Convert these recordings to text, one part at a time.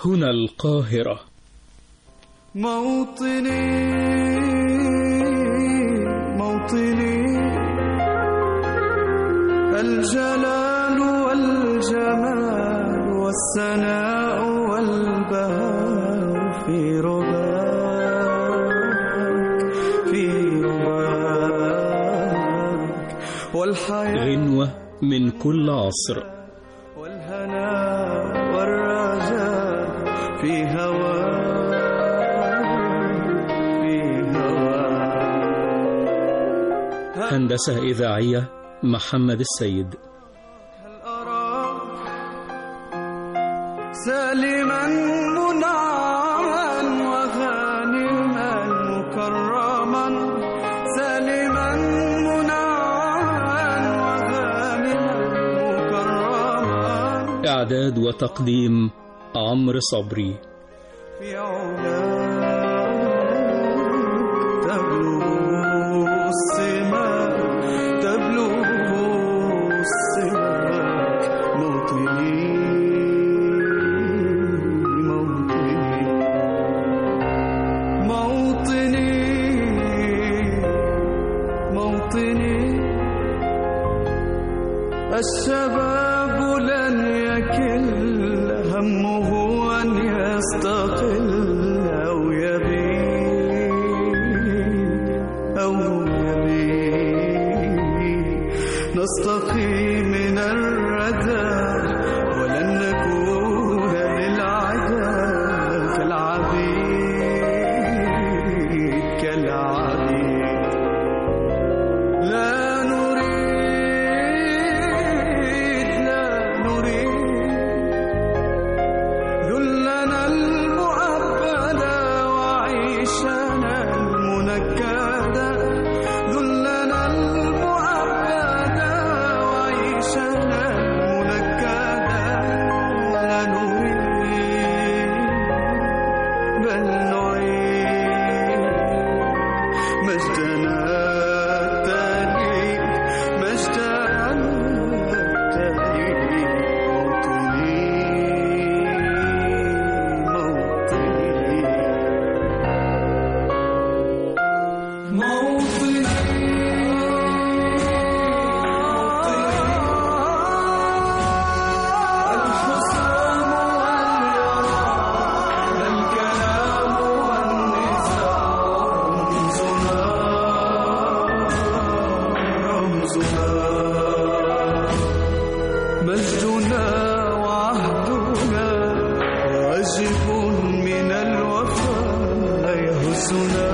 هنا القاهرة موطني موطني الجلال والجمال والثناء والبهاء في رباك في رباك والحياة غنوة من كل عصر والهنا والرجاء في هواك في هواك هندسة إذاعية محمد السيد هل أراك سالما منعما وغانما مكرما سالما منعما وغانما مكرما إعداد وتقديم عمرو صبري في علاك تبلغ السماء تبلغ السماء موطني موطني موطني موطني الشباب لن يكل همه أن يستقل أو يبيد أو يبيد نستقي من الردى ولن نكون للعدا كالعبيد كالعبيد لا نريد لا نريد ذلنا المؤبدا وعيشنا المنكدا ذلنا المؤبدا وعيشنا المنكدا لا نريد بل نعيد مجدنا التاريخ مجدنا التاريخ موطني موطني موطني الحسام واليرى الكلام والنزاع رمزنا رمزنا مجدنا وعهدنا واجب من الوفاء يهزنا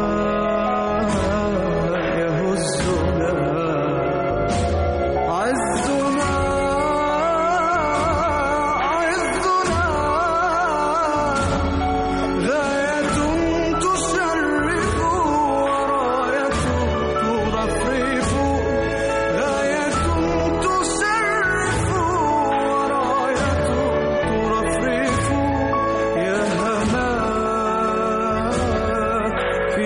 يهزنا عزنا عزنا غاية تشرف وراية ترفرف غاية تشرف وراية ترفرف يا هماك في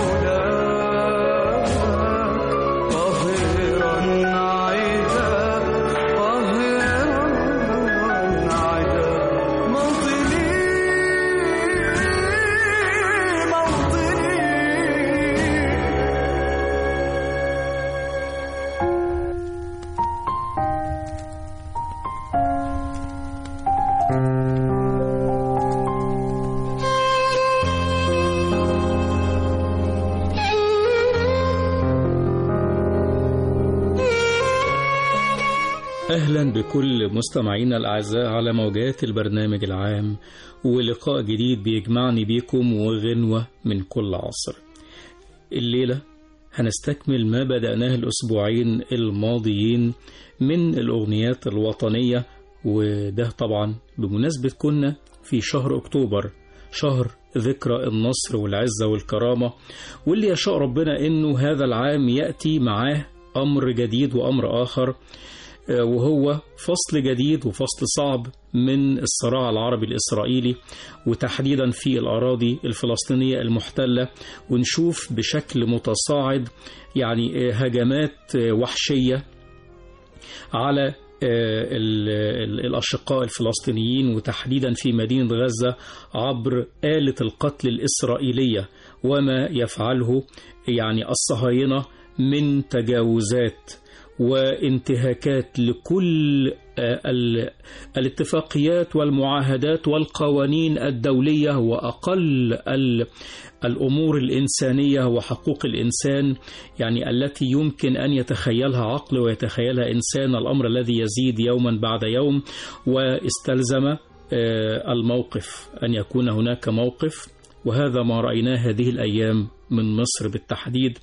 علاك طاهرا عيدا طاهرا عيدا موطني موطني أهلا بكل مستمعينا الأعزاء على موجات البرنامج العام ولقاء جديد بيجمعني بيكم وغنوة من كل عصر الليلة هنستكمل ما بدأناه الأسبوعين الماضيين من الأغنيات الوطنية وده طبعا بمناسبة كنا في شهر أكتوبر شهر ذكرى النصر والعزة والكرامة واللي يشاء ربنا إنه هذا العام يأتي معاه أمر جديد وأمر آخر وهو فصل جديد وفصل صعب من الصراع العربي الإسرائيلي وتحديدا في الأراضي الفلسطينية المحتلة ونشوف بشكل متصاعد يعني هجمات وحشية على ال- ال- الأشقاء الفلسطينيين وتحديدا في مدينة غزة عبر آلة القتل الإسرائيلية وما يفعله يعني الصهاينة من تجاوزات وانتهاكات لكل آه، ال- الاتفاقيات والمعاهدات والقوانين الدولية وأقل ال- الأمور الإنسانية وحقوق الإنسان يعني التي يمكن أن يتخيلها عقل ويتخيلها إنسان الأمر الذي يزيد يوما بعد يوم واستلزم آه، الموقف أن يكون هناك موقف وهذا ما رأيناه هذه الأيام من مصر بالتحديد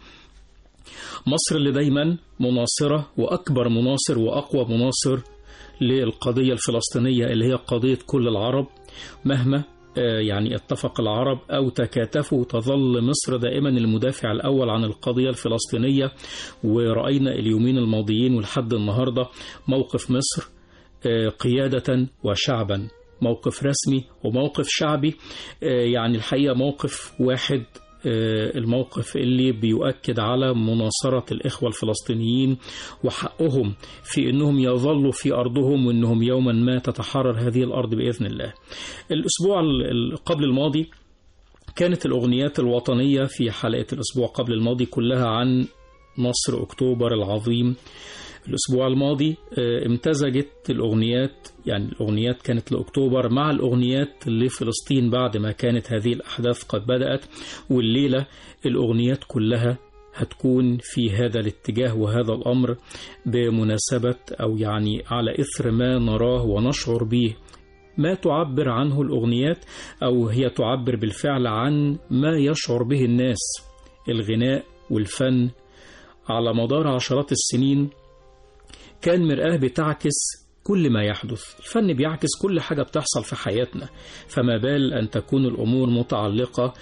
مصر اللي دايما مناصرة وأكبر مناصر وأقوى مناصر للقضية الفلسطينية اللي هي قضية كل العرب مهما آه، يعني اتفق العرب أو تكاتفوا تظل مصر دائما المدافع الأول عن القضية الفلسطينية ورأينا اليومين الماضيين ولحد النهاردة موقف مصر آه، قيادة وشعبا موقف رسمي وموقف شعبي آه، يعني الحقيقة موقف واحد آه، الموقف اللي بيؤكد على مناصرة الإخوة الفلسطينيين وحقهم في أنهم يظلوا في أرضهم وأنهم يوما ما تتحرر هذه الأرض بإذن الله الأسبوع ال- ال- قبل الماضي كانت الأغنيات الوطنية في حلقة الأسبوع قبل الماضي كلها عن نصر أكتوبر العظيم الأسبوع الماضي آه، امتزجت الأغنيات يعني الأغنيات كانت لأكتوبر مع الأغنيات لفلسطين بعد ما كانت هذه الأحداث قد بدأت والليلة الأغنيات كلها هتكون في هذا الاتجاه وهذا الأمر بمناسبة أو يعني على إثر ما نراه ونشعر به ما تعبر عنه الأغنيات أو هي تعبر بالفعل عن ما يشعر به الناس الغناء والفن على مدار عشرات السنين كان مرآة بتعكس كل ما يحدث الفن بيعكس كل حاجة بتحصل في حياتنا فما بال أن تكون الأمور متعلقة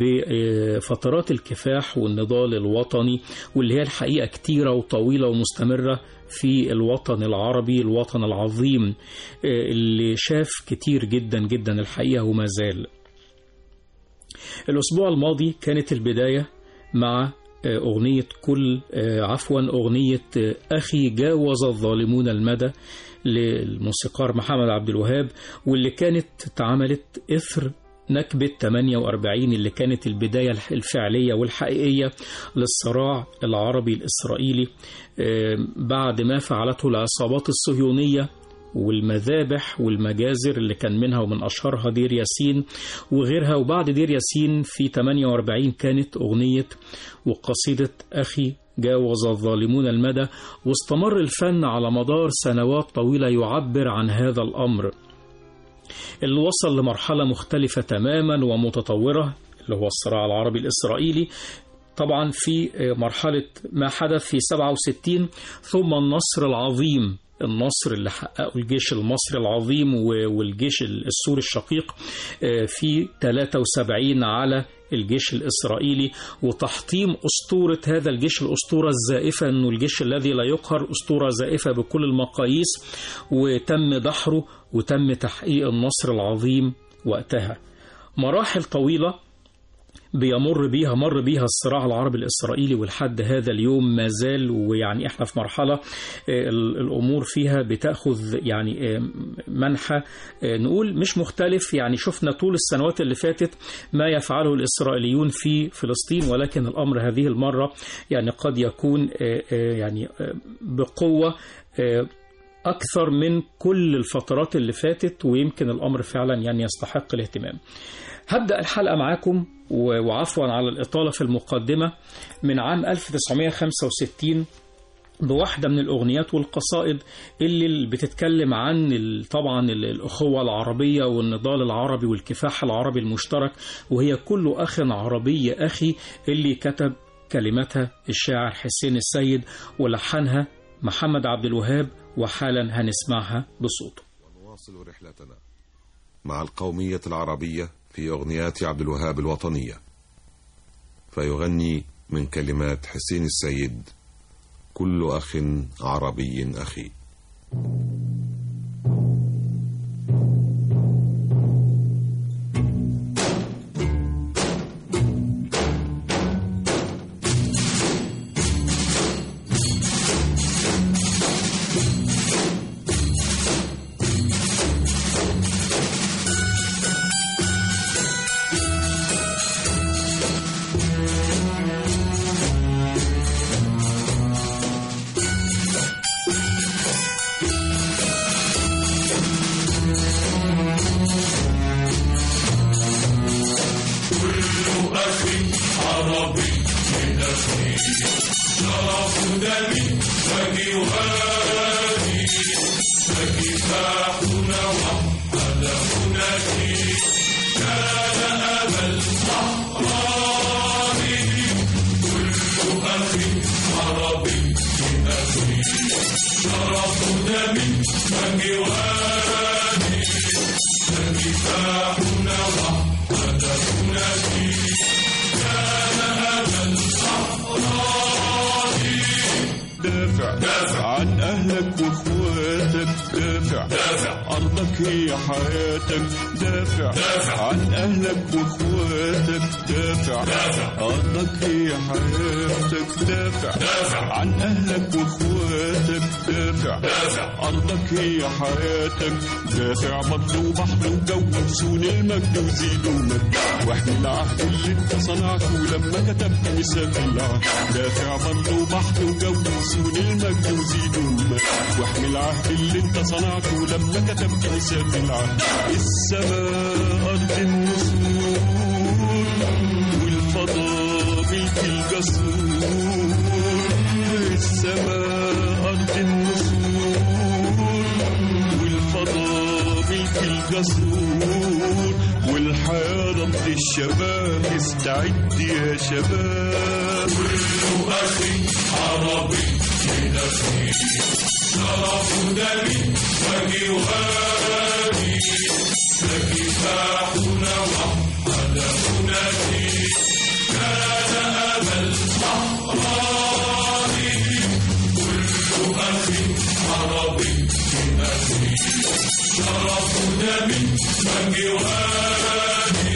بفترات الكفاح والنضال الوطني واللي هي الحقيقة كتيرة وطويلة ومستمرة في الوطن العربي الوطن العظيم اللي شاف كتير جدا جدا الحقيقة وما زال الأسبوع الماضي كانت البداية مع أغنية كل عفوا أغنية أخي جاوز الظالمون المدى للموسيقار محمد عبد الوهاب واللي كانت اتعملت إثر نكبة 48 اللي كانت البداية الفعلية والحقيقية للصراع العربي الإسرائيلي بعد ما فعلته العصابات الصهيونية والمذابح والمجازر اللي كان منها ومن أشهرها دير ياسين وغيرها وبعد دير ياسين في 48 كانت أغنية وقصيدة أخي جاوز الظالمون المدى واستمر الفن على مدار سنوات طويلة يعبر عن هذا الأمر اللي وصل لمرحلة مختلفة تماما ومتطورة اللي هو الصراع العربي الإسرائيلي طبعا في مرحلة ما حدث في 67 ثم النصر العظيم النصر اللي حققه الجيش المصري العظيم والجيش السوري الشقيق في 73 على الجيش الإسرائيلي وتحطيم أسطورة هذا الجيش الأسطورة الزائفة أنه الجيش الذي لا يقهر أسطورة زائفة بكل المقاييس وتم دحره وتم تحقيق النصر العظيم وقتها مراحل طويلة بيمر بيها مر بيها الصراع العربي الإسرائيلي ولحد هذا اليوم ما زال ويعني احنا في مرحلة الأمور فيها بتأخذ يعني منحى نقول مش مختلف يعني شفنا طول السنوات اللي فاتت ما يفعله الإسرائيليون في فلسطين ولكن الأمر هذه المرة يعني قد يكون يعني بقوة أكثر من كل الفترات اللي فاتت ويمكن الأمر فعلا يعني يستحق الاهتمام هبدأ الحلقة معاكم وعفوا على الإطالة في المقدمة من عام 1965 بواحدة من الأغنيات والقصائد اللي بتتكلم عن طبعا الأخوة العربية والنضال العربي والكفاح العربي المشترك وهي كل أخ عربي أخي اللي كتب كلماتها الشاعر حسين السيد ولحنها محمد عبد الوهاب وحالا هنسمعها بصوته ونواصل رحلتنا مع القومية العربية في أغنيات عبد الوهاب الوطنية فيغني من كلمات حسين السيد كل أخ عربي أخي دافع دافع عن أهلك وإخواتك دافع دافع أرضك هي حياتك دافع دافع عن أهلك وإخواتك دافع دافع أرضك هي حياتك دافع دافع عن أهلك وإخواتك دافع دافع أرضك هي حياتك دافع بطل وبحر وجو وسون المجد وزيد ومجد واحمي العهد اللي انت صنعته لما كتبت ميثاق العهد دافع بطل وبحر وجو وسون المجد وزيد ومجد واحمي العهد اللي انت صنعته لما كتبت ميثاق العهد السماء أرض النسور والفضاء ملك الجسور السماء أرض النسور والفضاء ملك الجسور والحياة رمز الشباب استعد يا شباب كل أخي عربي لنفسي شرف دمي وجهادي فكفاحنا وحلفنا فيه كان أبا الصحراء كل أخي عربي لنفسي شرف دمي وجهادي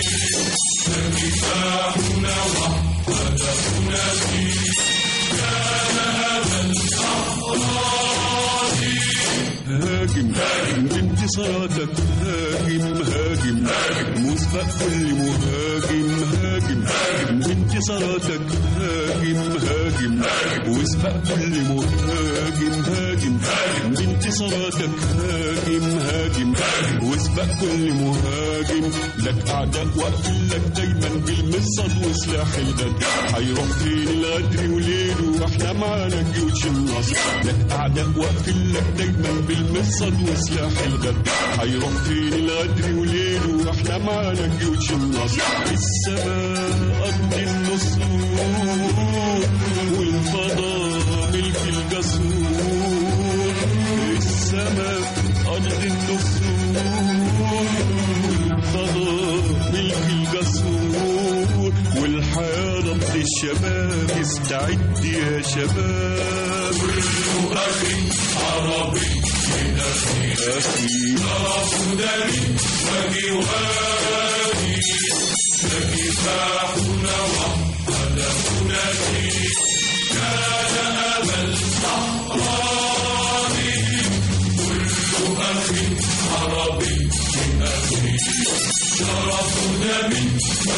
فكفاحنا وحلفنا فيه كان أبا الصحراء هاجم هاجم بانتصاراتك هاجم هاجم هاجم مسبق كل مهاجم هاجم هاجم بانتصاراتك هاجم هاجم هاجم واسبق كل مهاجم هاجم هاجم بانتصاراتك هاجم هاجم هاجم واسبق كل مهاجم لك اعداء واقفين لك دايما بالمصد وسلاح الغد هيروح فين الغدر وليله واحنا معانا جيوش النصر لك اعداء واقفين لك دايما بالمصد وسلاح الغد هيروح فين الغدر وليله واحنا معانا جيوش النصر السماء ارض النصور والفضاء ملك الجسور السماء ارض النصور والفضاء ملك الجسور والحياة رمز الشباب استعد يا شباب كل أخي عربي لنفسي أخي شرف دمي وجهادي فكفاحنا وحلفنا فيه كان أبا الصحراء كل أخي عربي لأخي شرف دمي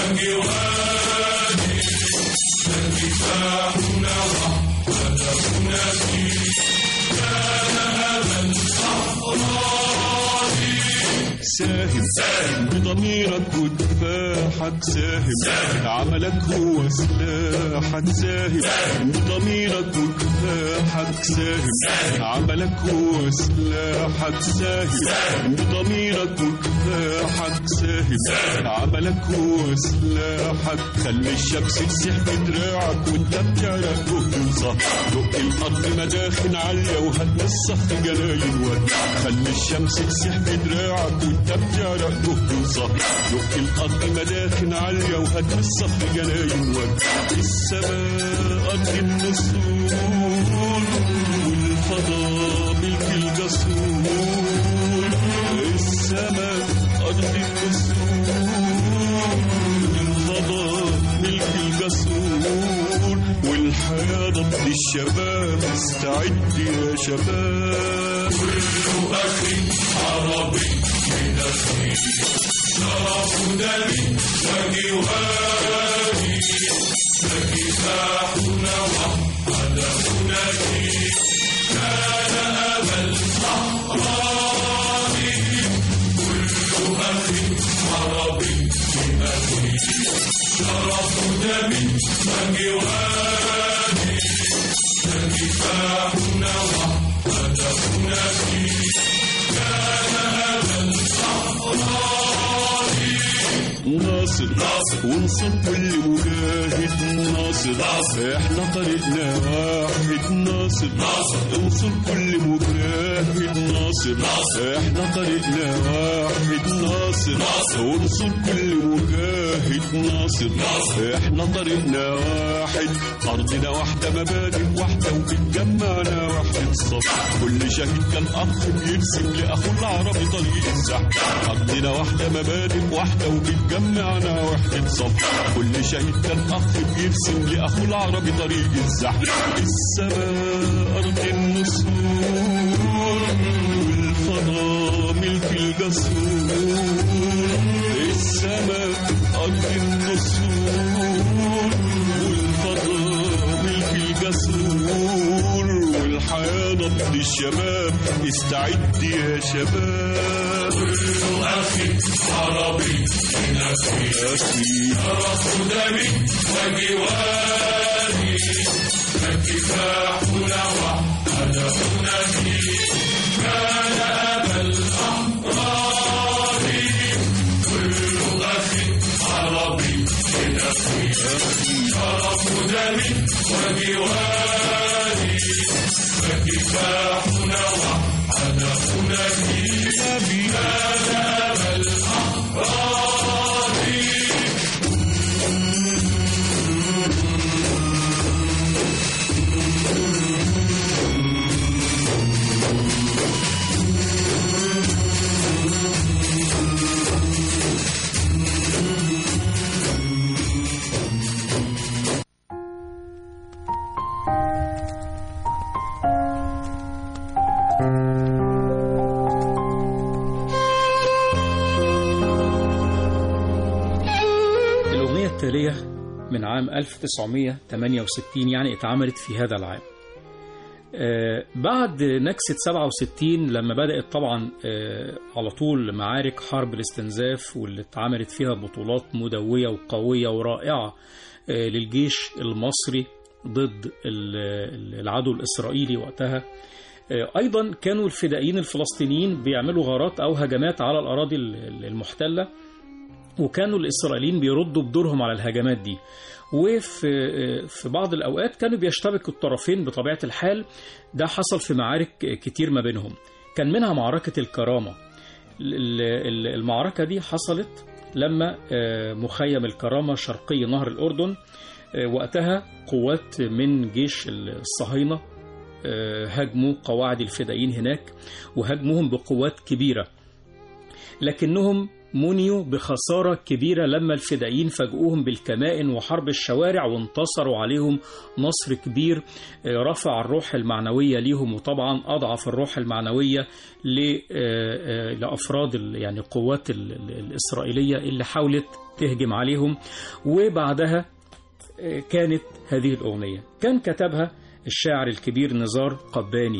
وجهادي فكفاحنا وحلفنا فيه كان أبا الصحراء ساهم ساهم بضميرك ودفاحك ساهم ساهم عملك هو سلاحك ساهم ساهم بضميرك ودفاحك ساهم ساهم عملك هو سلاحك ساهم ساهم بضميرك ودفاحك ساهم ساهم عملك هو سلاحك خلي الشمس تسيح بدراعك وانت بتعرق توصل دق الارض مداخن عاليه وهد الصخر جلايل ورد خلي الشمس تسيح بدراعك وانت بتعرق توصل دق الارض مداخن عاليه وهد الصخر جلايل ورد السماء ارض النسور والفضاء ملك الجسور السماء ارض النسور الفضاء ملك الجسور والحياة ضد الشباب استعد يا شباب كل أخي عربي لنفسي شرف دمي وجهادي فكفاحنا وحلفنا فيه كان أبا الصحراء كل أخي عربي لأخي ناصر ناصر وانصر كل مجاهد ناصر ناصر احنا طريقنا واحد ناصر ناصر انصر كل مجاهد ناصر ناصر احنا طريقنا واحد ناصر ناصر وانصر كل مجاهد ناصر ناصر احنا طريقنا واحد ارضنا واحده مبادئ واحده وبتجمعنا واحد صف كل شهيد كان اخ بيرسم لاخوه العربي طريق الزحف ارضنا واحده مبادئ واحده وبتجمعنا وحده صف كل شهيد كان اخ بيرسم لاخوه العربي طريق الزحف السماء ارض النسور والفضاء ملك الجسور السماء ارض النسور والفضاء ملك الجسور والحياة نبض الشباب استعد يا شباب كل أخي عربي أخي شرف دمي وجواري فكفاحنا وهدفنا فيه كان أبا الأحرار كل أخي عربي أخي شرف دمي وجواري فكفاحنا وهدفنا فيه كان أبا الأحرار الأغنية التالية من عام 1968 يعني اتعملت في هذا العام آه، بعد نكسة 67 لما بدأت طبعا آه، على طول معارك حرب الاستنزاف واللي اتعملت فيها بطولات مدوية وقوية ورائعة آه، للجيش المصري ضد ال- ال- العدو الإسرائيلي وقتها آه، أيضا كانوا الفدائيين الفلسطينيين بيعملوا غارات أو هجمات على الأراضي ال- ال- المحتلة وكانوا الإسرائيليين بيردوا بدورهم على الهجمات دي وفي في بعض الأوقات كانوا بيشتبك الطرفين بطبيعة الحال ده حصل في معارك كتير ما بينهم كان منها معركة الكرامة ال- ال- المعركة دي حصلت لما آه، مخيم الكرامة شرقي نهر الأردن آه، وقتها قوات من جيش الصهاينة آه، هاجموا قواعد الفدائيين هناك وهاجموهم بقوات كبيرة لكنهم منيوا بخسارة كبيرة لما الفدائيين فاجئوهم بالكمائن وحرب الشوارع وانتصروا عليهم نصر كبير آه، رفع الروح المعنوية ليهم وطبعا أضعف الروح المعنوية ل- آه، آه، لأفراد ال- يعني القوات ال- ال- الإسرائيلية اللي حاولت تهجم عليهم وبعدها آه، كانت هذه الأغنية كان كتبها الشاعر الكبير نزار قباني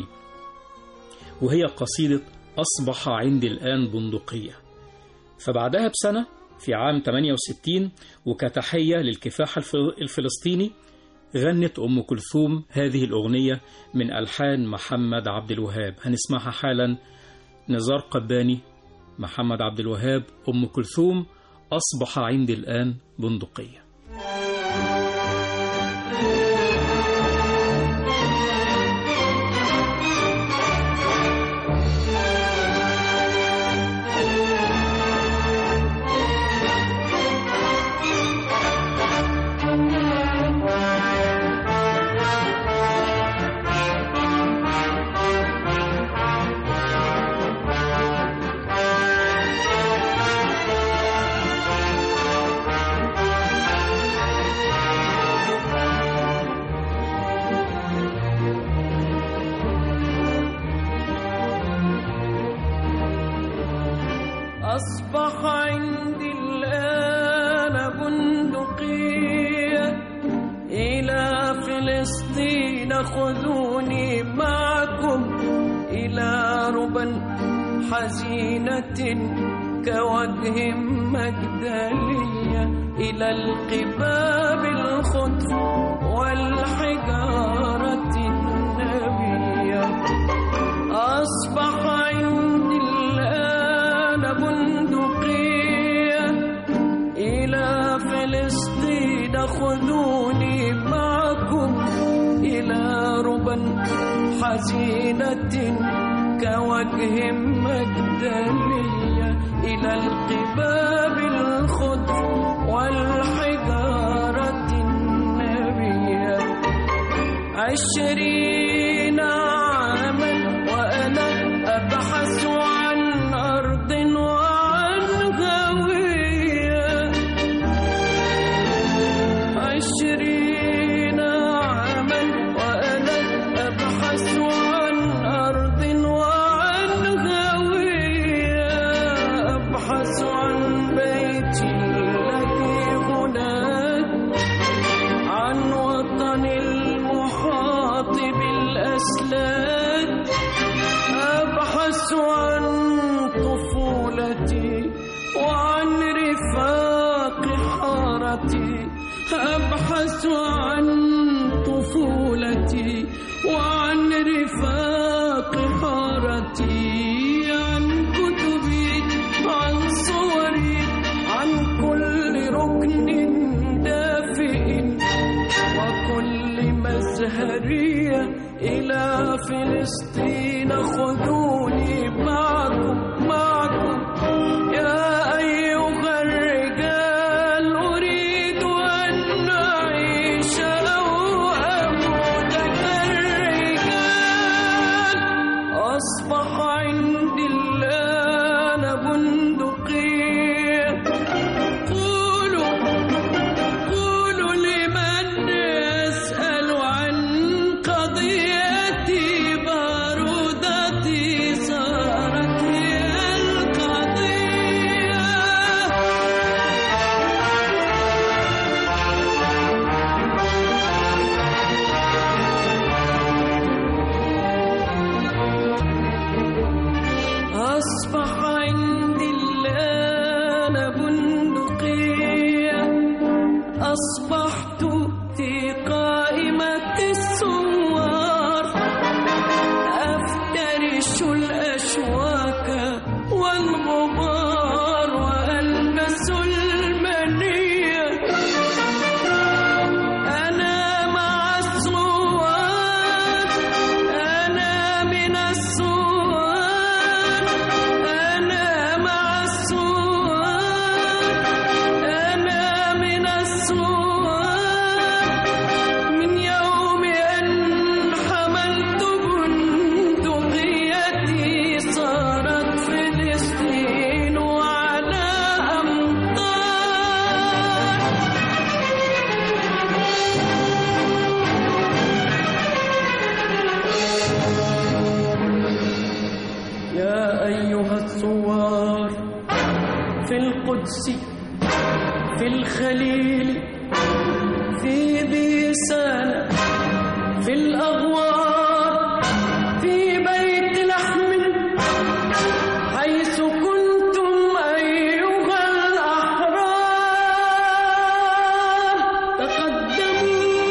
وهي قصيدة أصبح عندي الآن بندقية فبعدها بسنة في عام 68 وكتحية للكفاح الف- الفلسطيني غنت أم كلثوم هذه الأغنية من ألحان محمد عبد الوهاب هنسمعها حالا نزار قباني محمد عبد الوهاب أم كلثوم أصبح عندي الآن بندقية أصبح عندي الآن بندقية إلى فلسطين خذوني معكم إلى ربا حزينة كوجه مجدلية إلى القباب الخضر والحجارة النبية أصبح عندي الآن بندقية إلى فلسطين خذوني معكم إلى ربا حزينة كوجه مجدلية إلى القباب الخضر والحجارة النبية عشرين عاما وأنا أبحث عن أرض وعن هوية عشرين عاما وأنا أبحث عن أرض وعن هوية أبحث عن بيتي الذي هناك عن وطن المحاط بالأسلاك أبحث عن طفولتي وعن رفاق حارتي أبحث عن طفولتي وعن رفاق حارتي عن كتبي عن صوري عن كل ركن دافئ وكل مزهرية إلى فلسطين خذوني معكم معكم يا أيها الرجال أريد أن أعيش أو أموت كالرجال أصبح عندي الآن بندقية قولوا قولوا لمن يسأل عن قضيتي بارودتي صارت هي القضية أصبح عندي الآن بندقية أصبحت في قائمة الثوار أفترش الأشواك والغبار وألبس المنية أنا مع الثوار أنا من الثوار أنا مع الثوار أنا من الثوار من يوم أن حملت بندقيتي صارت فلسطين وعلى أمطار يا أيها الثوار في القدس في الخليل في بيسان في الأغوار في بيت لحم حيث كنتم أيها الأحرار تقدموا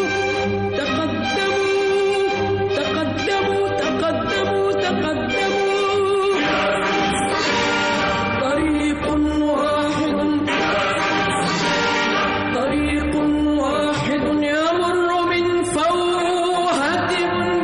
تقدموا تقدموا تقدموا تقدموا طريق واحد طريق واحد يمر من فوهة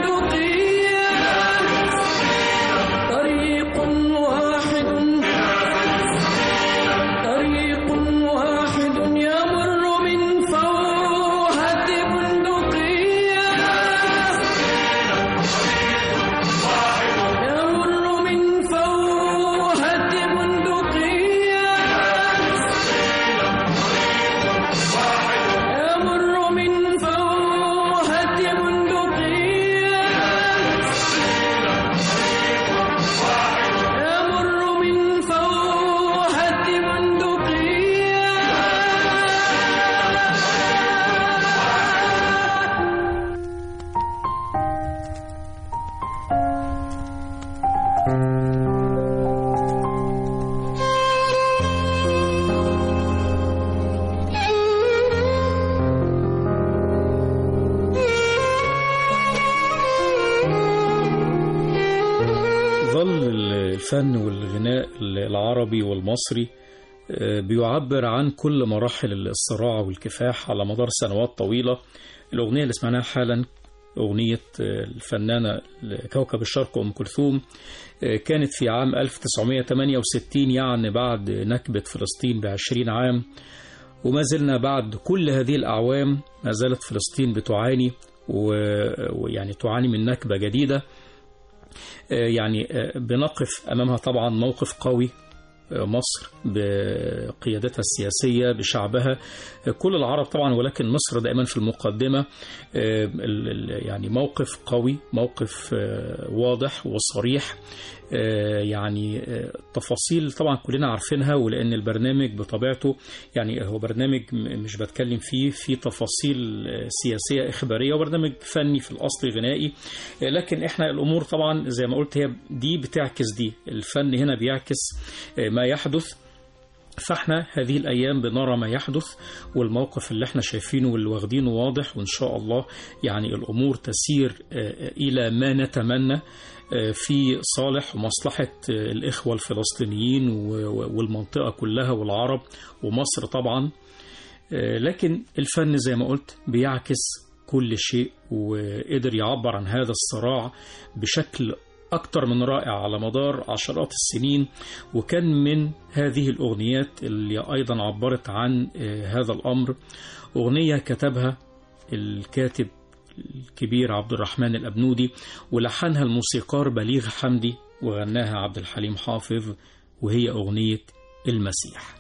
الفن والغناء العربي والمصري آه، بيعبر عن كل مراحل الصراع والكفاح على مدار سنوات طويلة الأغنية اللي سمعناها حالا أغنية آه، الفنانة كوكب الشرق أم كلثوم آه، كانت في عام 1968 يعني بعد نكبة فلسطين بعشرين عام وما زلنا بعد كل هذه الأعوام ما زالت فلسطين بتعاني و- ويعني تعاني من نكبة جديدة آه، يعني آه، بنقف أمامها طبعا موقف قوي آه، مصر بقيادتها السياسية بشعبها آه، كل العرب طبعا ولكن مصر دائما في المقدمة آه، ال- ال- يعني موقف قوي موقف آه، واضح وصريح آه، يعني آه، تفاصيل طبعا كلنا عارفينها ولأن البرنامج بطبيعته يعني هو برنامج م- مش بتكلم فيه في تفاصيل آه، سياسية إخبارية وبرنامج فني في الأصل غنائي آه، لكن احنا الأمور طبعا زي ما قلت هي دي بتعكس دي الفن هنا بيعكس آه، ما يحدث فاحنا هذه الايام بنرى ما يحدث والموقف اللي احنا شايفينه واللي واخدينه واضح وان شاء الله يعني الامور تسير آه، الى ما نتمنى آه، في صالح ومصلحه آه، الاخوه الفلسطينيين و- و- والمنطقه كلها والعرب ومصر طبعا آه، لكن الفن زي ما قلت بيعكس كل شيء وقدر يعبر عن هذا الصراع بشكل أكتر من رائع على مدار عشرات السنين وكان من هذه الأغنيات اللي أيضا عبرت عن آه، هذا الأمر أغنية كتبها الكاتب الكبير عبد الرحمن الأبنودي ولحنها الموسيقار بليغ حمدي وغناها عبد الحليم حافظ وهي أغنية المسيح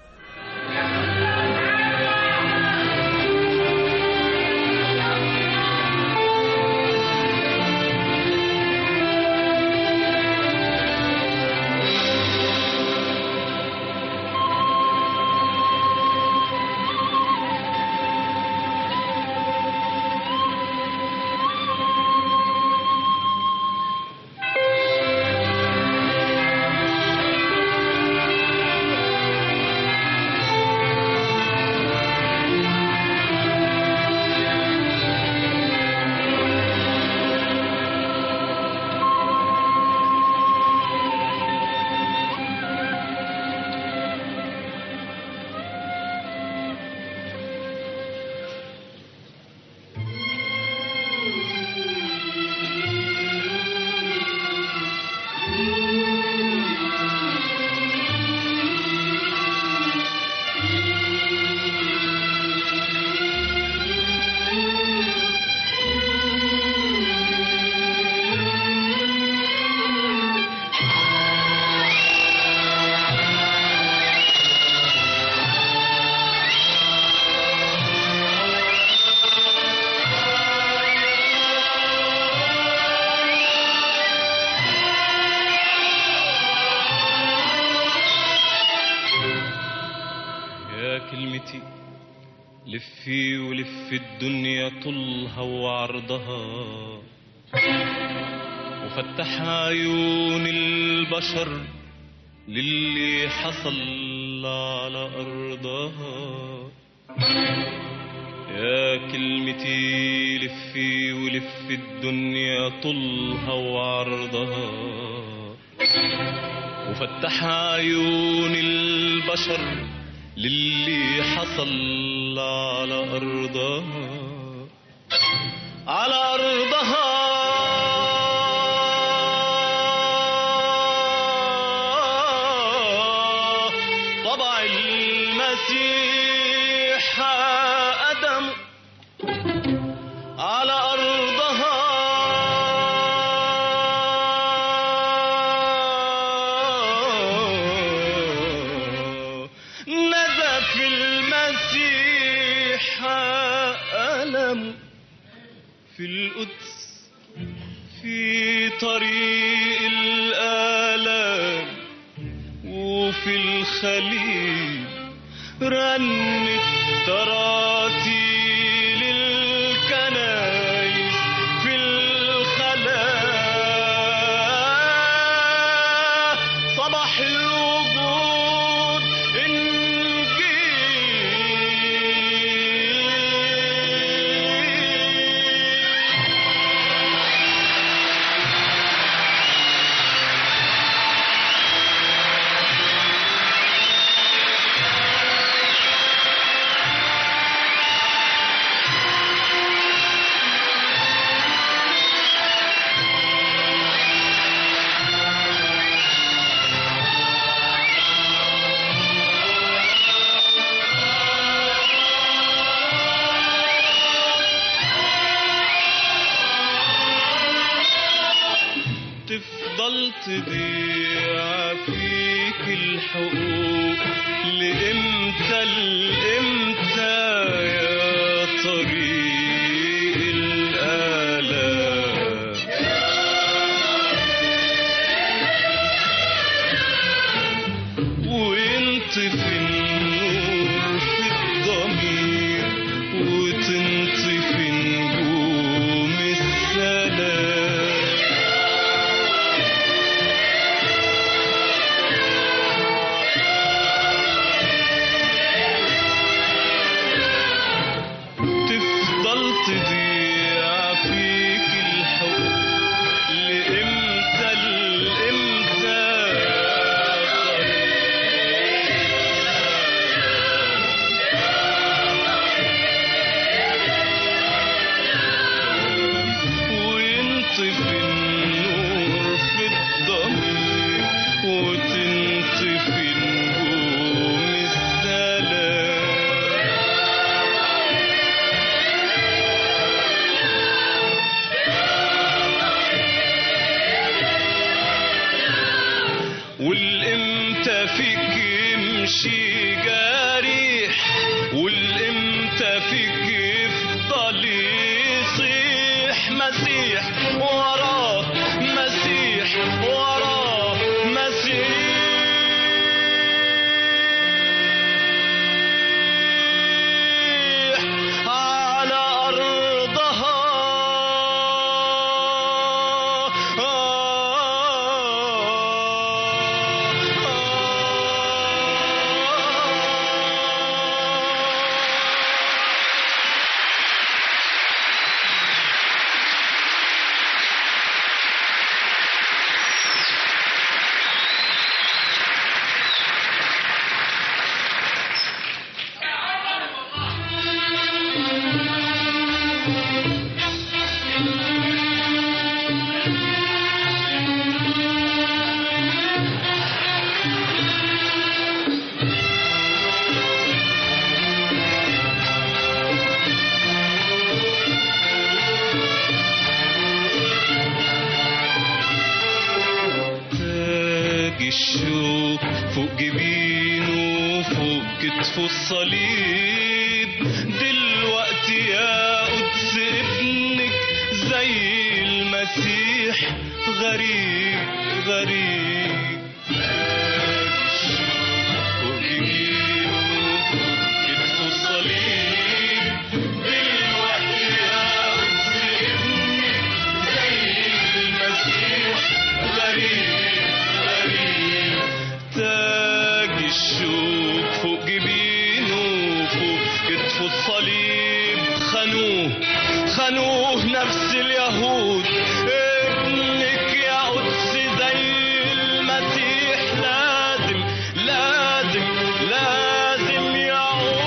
يا كلمتي لفي ولف الدنيا طولها وعرضها وفتح عيون البشر للي حصل على أرضها يا كلمتي لفي ولف الدنيا طولها وعرضها وفتح عيون البشر للي حصل على أرضها على أرضها طبع المسيح أدم على أرضها نزف المسيح ألم في القدس في طريق الآلام وفي الخليل رنت تراتيل الكنايس في الخلاء صباح الوجود انجيل تضيع فيك الحقوق لإمتى لإمتى يا طريق الآلام وانت في النور في الضمير وتنطفي نجوم السلام تفضل تضيع فيك الحب لإمتى لإمتى وينطفي النور في الضمير وتنطفي نجوم السلام والامتى فيك يمشي جارح والامتى فيك يفضل يصيح مسيح وراه مسيح وراه مسيح على أرضها تاج الشوك فوق جبينه فوق كتفه الصليب دلوقتي يا قدس ابنك زي المسيح غريب غريب تاج الشوك فوق جبينه فوق كتفه الصليب دلوقتي يا قدس ابنك زي المسيح غريب غريب تاج الشوك فوق جبينه فوق كتفه الصليب خانوه خانوه نفس اليهود ابنك يا قدس زي المسيح لازم لازم لازم يعود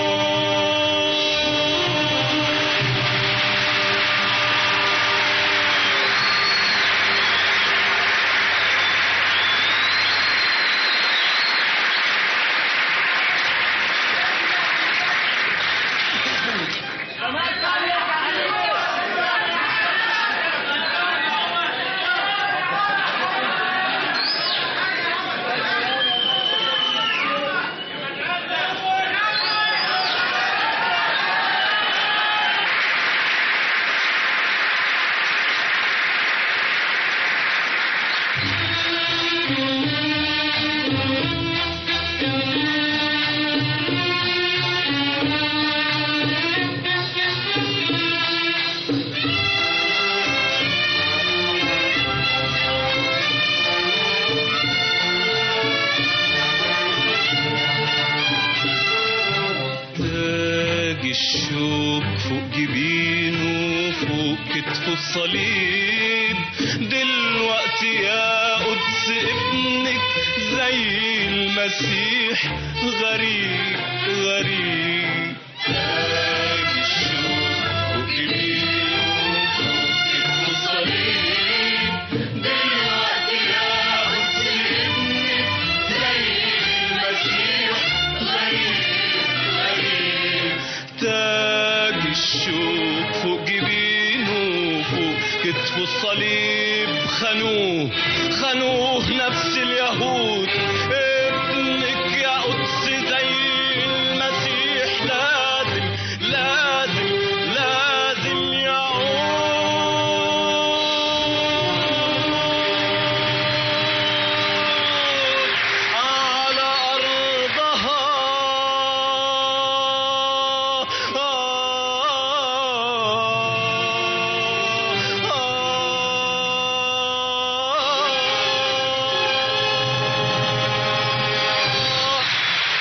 تاج الشوك فوق جبينه فوق كتفه الصليب دلوقتي يا قدس ابنك زي المسيح غريب غريب تاج الشوك فوق جبينه فوق كتفه الصليب دلوقتي يا قدس ابنك زي المسيح غريب تاج الشوك فوق جبينه فوق كتفه الصليب خانوه خانوه نفس اليهود ابنك يا قدس زي المسيح لازم لازم لازم يعود على أرضها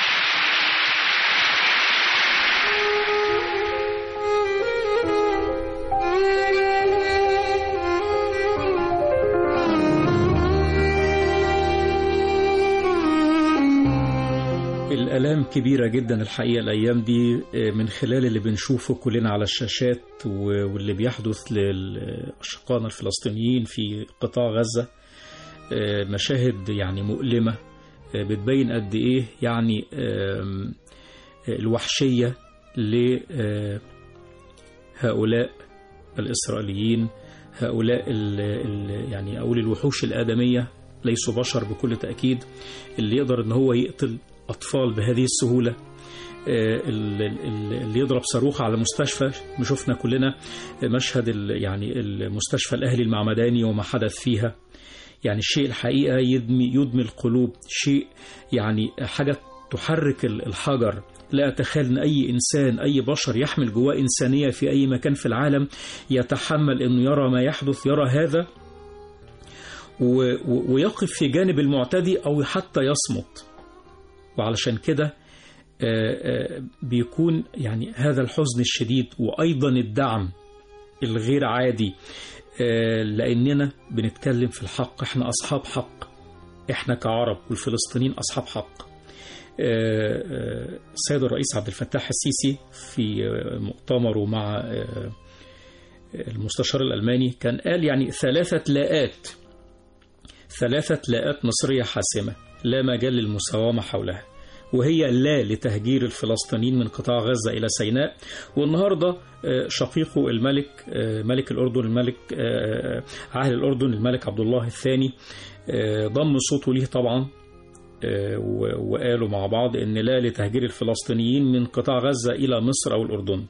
الآلام كبيرة جدا الحقيقة الأيام دي آه، من خلال اللي بنشوفه كلنا على الشاشات و- واللي بيحدث لأشقائنا الفلسطينيين في قطاع غزة آه، مشاهد يعني مؤلمة آه، بتبين قد إيه يعني آم، آه، الوحشية لهؤلاء الإسرائيليين هؤلاء ال ال يعني أقول الوحوش الآدمية ليسوا بشر بكل تأكيد اللي يقدر إن هو يقتل أطفال بهذه السهولة آه، ال- ال- اللي يضرب صاروخ على مستشفى شفنا كلنا مشهد ال- يعني المستشفى الأهلي المعمداني وما حدث فيها يعني الشيء الحقيقة يدمي, يدمي القلوب شيء يعني حاجة تحرك ال- الحجر لا أتخيل أن أي إنسان أي بشر يحمل جواه إنسانية في أي مكان في العالم يتحمل أنه يرى ما يحدث يرى هذا و- و- ويقف في جانب المعتدي أو حتى يصمت وعلشان كده آه، آه، بيكون يعني هذا الحزن الشديد وأيضا الدعم الغير عادي آه، لأننا بنتكلم في الحق احنا أصحاب حق احنا كعرب والفلسطينيين أصحاب حق آه، آه، السيد الرئيس عبد الفتاح السيسي في آه، مؤتمره مع آه، المستشار الألماني كان قال يعني ثلاثة لاءات ثلاثة لاءات مصرية حاسمة لا مجال للمساومة حولها وهي لا لتهجير الفلسطينيين من قطاع غزة إلى سيناء والنهاردة آه، شقيقه الملك آه، ملك الأردن الملك آه، عاهل الأردن الملك عبد الله الثاني آه، ضم صوته ليه طبعا آه، و- وقالوا مع بعض ان لا لتهجير الفلسطينيين من قطاع غزة إلى مصر أو الأردن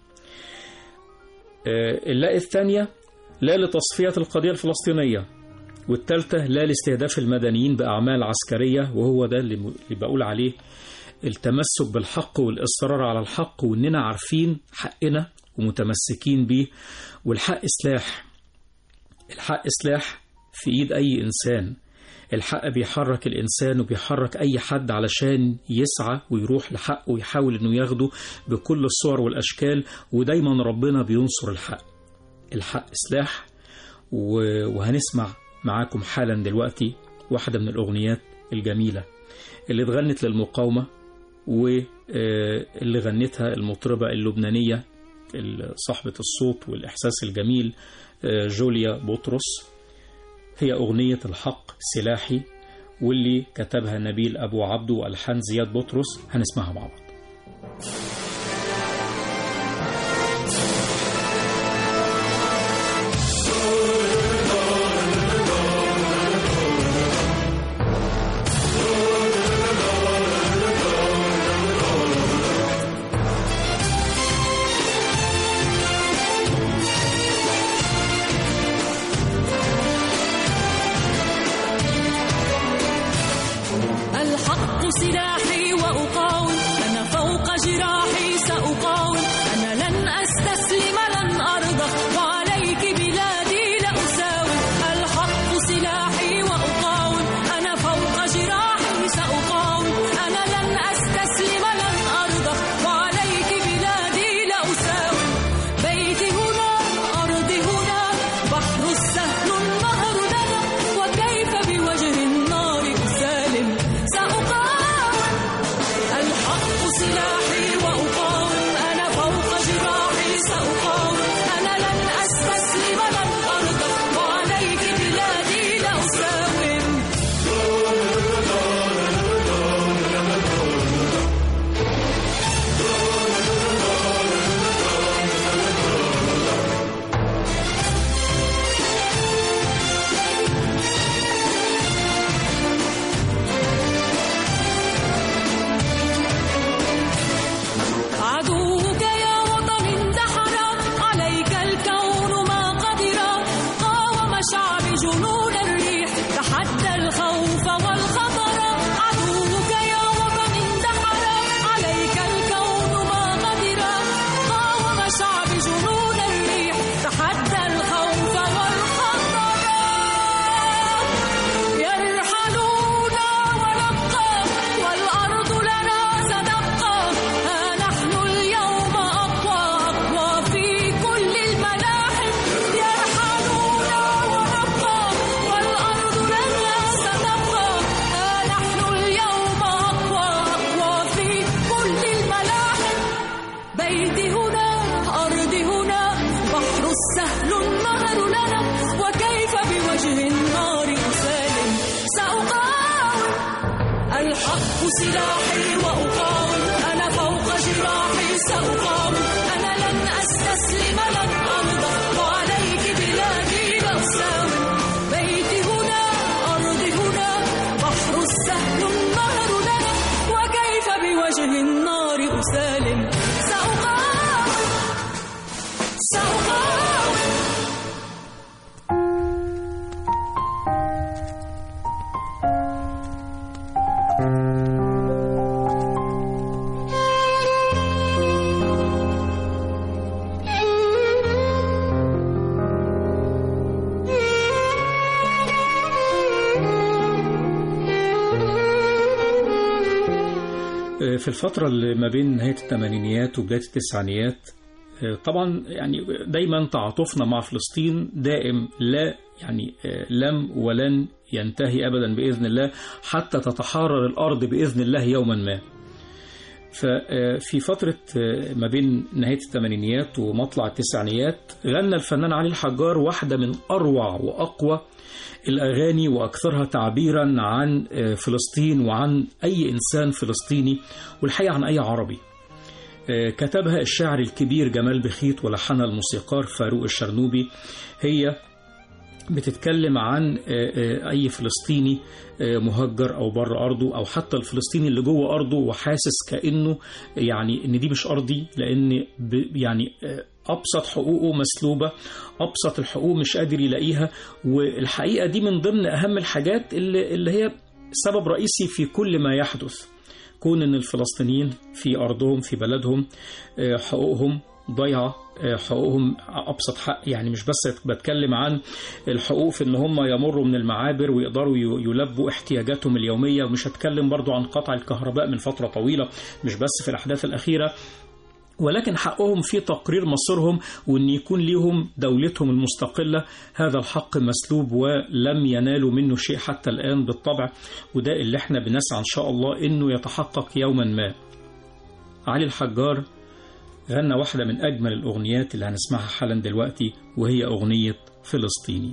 آه، اللاء الثانية لا لتصفية القضية الفلسطينية والثالثة لا لاستهداف المدنيين بأعمال عسكرية وهو ده اللي م- اللي بقول عليه التمسك بالحق والإصرار على الحق وإننا عارفين حقنا ومتمسكين بيه والحق سلاح الحق سلاح في إيد أي إنسان الحق بيحرك الإنسان وبيحرك أي حد علشان يسعى ويروح لحقه ويحاول إنه ياخده بكل الصور والأشكال ودايما ربنا بينصر الحق الحق سلاح و- وهنسمع معاكم حالا دلوقتي واحدة من الأغنيات الجميلة اللي اتغنت للمقاومة واللي غنتها المطربة اللبنانية صاحبة الصوت والإحساس الجميل آه، جوليا بطرس هي أغنية الحق سلاحي واللي كتبها نبيل أبو عبده وألحان زياد بطرس هنسمعها مع بعض الحق سلاحي وأقاوم أنا فوق جراح عدوك يا وطن اندحر عليك الكون ما قدر قاوم شعب جنون الريح تحدى الخوف والخطر عدوك يا وطن اندحر عليك الكون ما قدر قاوم شعب جنون الريح تحدى الخوف والخطر يرحلون ونبقى والأرض لنا ستبقى ها نحن اليوم أقوى أقوى في كل الملاحم يرحلون ونبقى والأرض لنا ستبقى ها نحن اليوم أقوى أقوى في كل الملاحم بيتي هنا أرضي هنا بحر السهل النهر لنا وكيف بوجه النار أسالم سأقاوم الحق سلاحي وأقاوم أنا فوق جراحي سأقاوم أنا لن أستسلم لن أرضى وعليك بلادي لأساوم بيتي هنا أرضي هنا بحر السهل النهر لنا وكيف بوجه النار أسالم سأقاوم سأقاوم في الفترة اللي ما بين نهاية الثمانينيات وبداية التسعينيات طبعا يعني دايما تعاطفنا مع فلسطين دائم لا يعني لم ولن ينتهي أبدا بإذن الله حتى تتحرر الأرض بإذن الله يوما ما ففي فترة ما بين نهاية الثمانينيات ومطلع التسعينيات غنى الفنان علي الحجار واحدة من أروع وأقوى الأغاني وأكثرها تعبيرا عن فلسطين وعن أي إنسان فلسطيني والحقيقة عن أي عربي كتبها الشاعر الكبير جمال بخيت ولحنها الموسيقار فاروق الشرنوبي هي بتتكلم عن أي فلسطيني مهجر أو بره أرضه أو حتى الفلسطيني اللي جوه أرضه وحاسس كأنه يعني إن دي مش أرضي لأن يعني أبسط حقوقه مسلوبة أبسط الحقوق مش قادر يلاقيها والحقيقة دي من ضمن أهم الحاجات اللي, اللي هي سبب رئيسي في كل ما يحدث كون أن الفلسطينيين في أرضهم في بلدهم حقوقهم ضايعة حقوقهم أبسط حق يعني مش بس بتكلم عن الحقوق في إن هم يمروا من المعابر ويقدروا يلبوا احتياجاتهم اليومية ومش هتكلم برضو عن قطع الكهرباء من فترة طويلة مش بس في الأحداث الأخيرة ولكن حقهم في تقرير مصيرهم وأن يكون ليهم دولتهم المستقلة هذا الحق مسلوب ولم ينالوا منه شيء حتى الآن بالطبع وده اللي احنا بنسعى إن شاء الله أنه يتحقق يوما ما علي الحجار غنى واحدة من أجمل الأغنيات اللي هنسمعها حالا دلوقتي وهي أغنية فلسطيني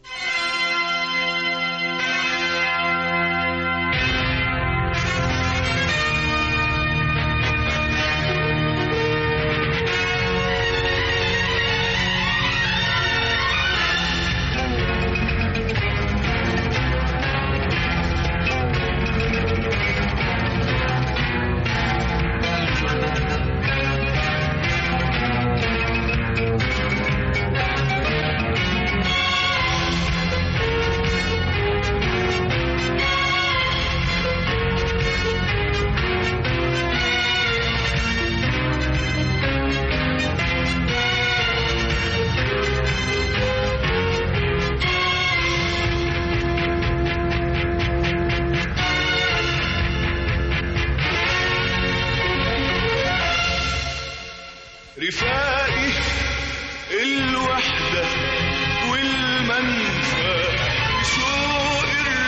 رفاقي الوحدة والمنفى شوق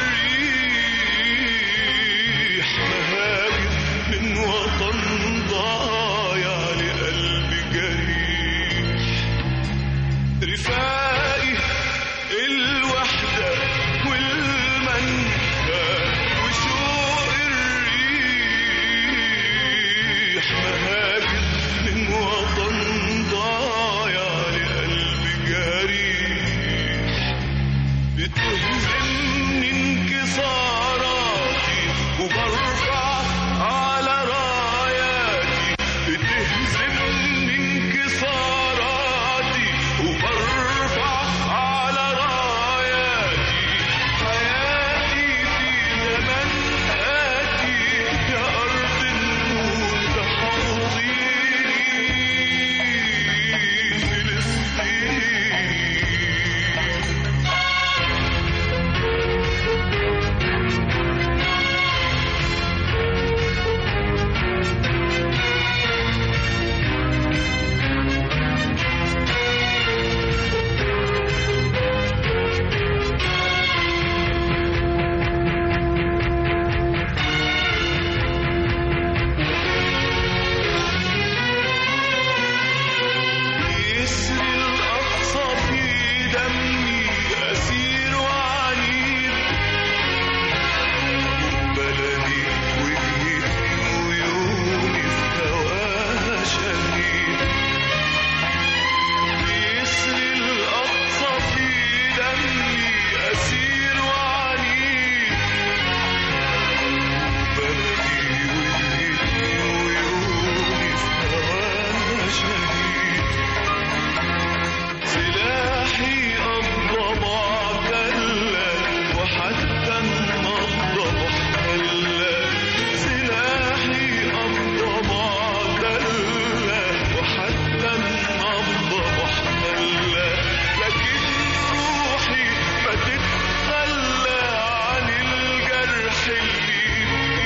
الريح مهاجر من وطن ضايع لقلب جريح رفاقي الوحدة والمنفى وشوق الريح مهاجر من وطن ضايع لقلب جريح بهزم انكساراتي وبرفع على راياتي حياتي في زمن آتي يا أرض النور تحفظيني فلسطين يسري الأقصى في دمي أسير وعنيد بلدي وجهتي وعيوني في هواها شهيد يسري الأقصى في دمي أسير وعنيد بلدي وجهتي وعيوني في هواها شهيد سلاحي الضبع كلا وحتى النضب حلا سلاحي الضبع كلا وحتى النضب حلا لكن روحي ما تتخلى عن الجرح اللي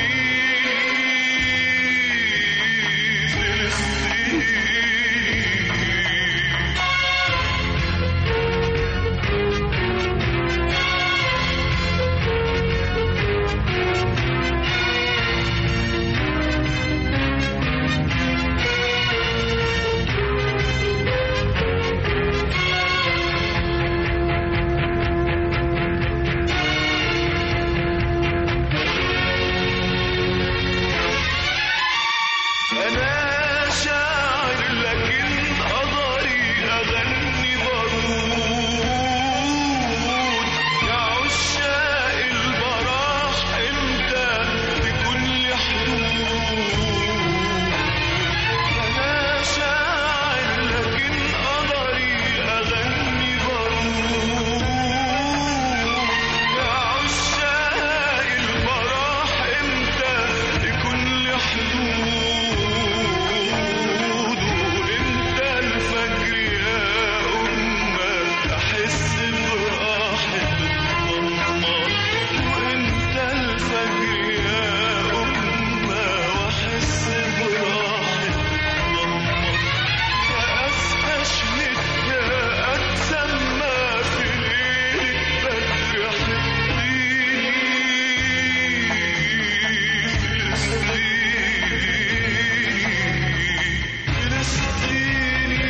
فيه فلسطين أنا شاعر لكن قدري أغني بارود يا عشاق البراح إمتى تكون لي حدود أنا شاعر لكن قدري أغني بارود يا عشاق البراح إمتى تكون لي حدود وإمتى الفجر يا أمة أحس براحة الضلمة وإمتى الفجر يا أمة وأحس براحة الضلمة يا أستشهد يا أتسمى في ليلة بدر حطيني فلسطيني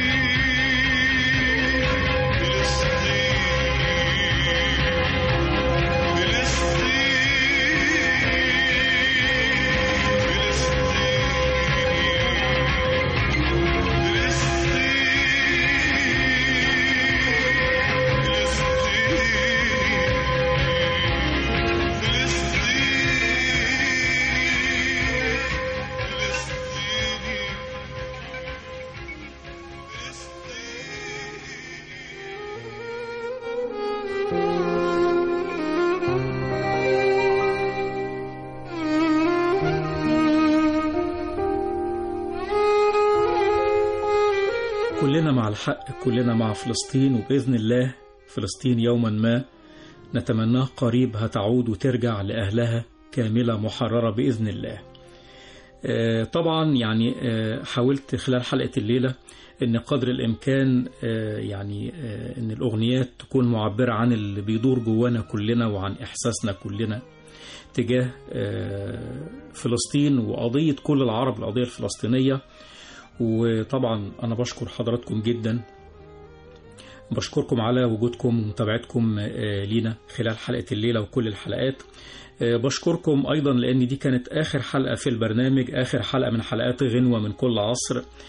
كلنا مع الحق كلنا مع فلسطين وبإذن الله فلسطين يوما ما نتمناه قريب هتعود وترجع لأهلها كاملة محررة بإذن الله آه، طبعا يعني آه، حاولت خلال حلقة الليلة ان قدر الامكان آه، يعني آه، ان الاغنيات تكون معبرة عن اللي بيدور جوانا كلنا وعن احساسنا كلنا تجاه آه، فلسطين وقضية كل العرب القضية الفلسطينية وطبعا أنا بشكر حضراتكم جدا بشكركم على وجودكم ومتابعتكم آه، لينا خلال حلقة الليلة وكل الحلقات آه، بشكركم أيضا لأن دي كانت آخر حلقة في البرنامج آخر حلقة من حلقات غنوة من كل عصر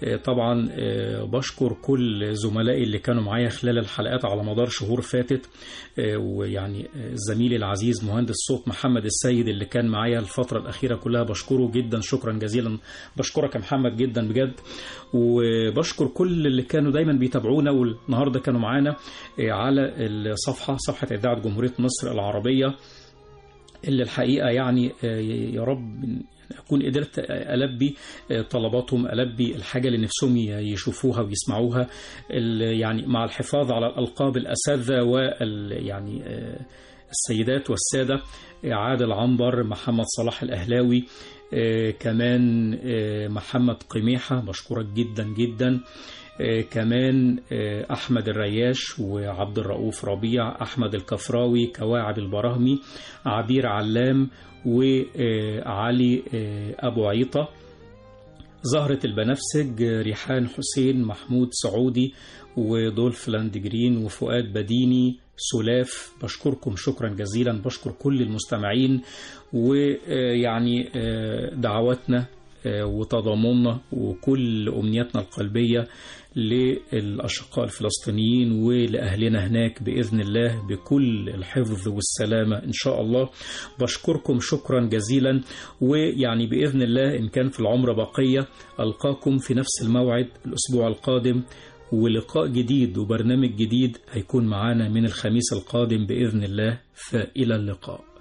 آه، طبعا آه، بشكر كل زملائي اللي كانوا معايا خلال الحلقات على مدار شهور فاتت آه، ويعني آه، زميلي العزيز مهندس صوت محمد السيد اللي كان معايا الفترة الأخيرة كلها بشكره جدا شكرا جزيلا بشكرك يا محمد جدا بجد وبشكر كل اللي كانوا دايما بيتابعونا والنهارده كانوا معانا آه، على الصفحة صفحة إذاعة جمهورية مصر العربية اللي الحقيقة يعني آه، يا رب أكون قدرت ألبي آه، طلباتهم ألبي الحاجة اللي نفسهم ي- يشوفوها ويسمعوها ال- يعني مع الحفاظ على الألقاب الأساتذة وال يعني آه، السيدات والسادة آه، عادل عنبر محمد صلاح الأهلاوي آه، كمان آه، محمد قميحة بشكرك جدا جدا آه، كمان آه، أحمد الرياش وعبد الرؤوف ربيع أحمد الكفراوي كواعب البراهمي عبير علام وعلي أبو عيطة زهرة البنفسج ريحان حسين محمود سعودي ودولف لاندجرين وفؤاد بديني سلاف بشكركم شكرا جزيلا بشكر كل المستمعين ويعني دعواتنا وتضامننا وكل أمنياتنا القلبية للأشقاء الفلسطينيين ولأهلنا هناك بإذن الله بكل الحفظ والسلامة إن شاء الله بشكركم شكرا جزيلا ويعني بإذن الله إن كان في العمر بقية ألقاكم في نفس الموعد الأسبوع القادم ولقاء جديد وبرنامج جديد هيكون معانا من الخميس القادم بإذن الله فإلى اللقاء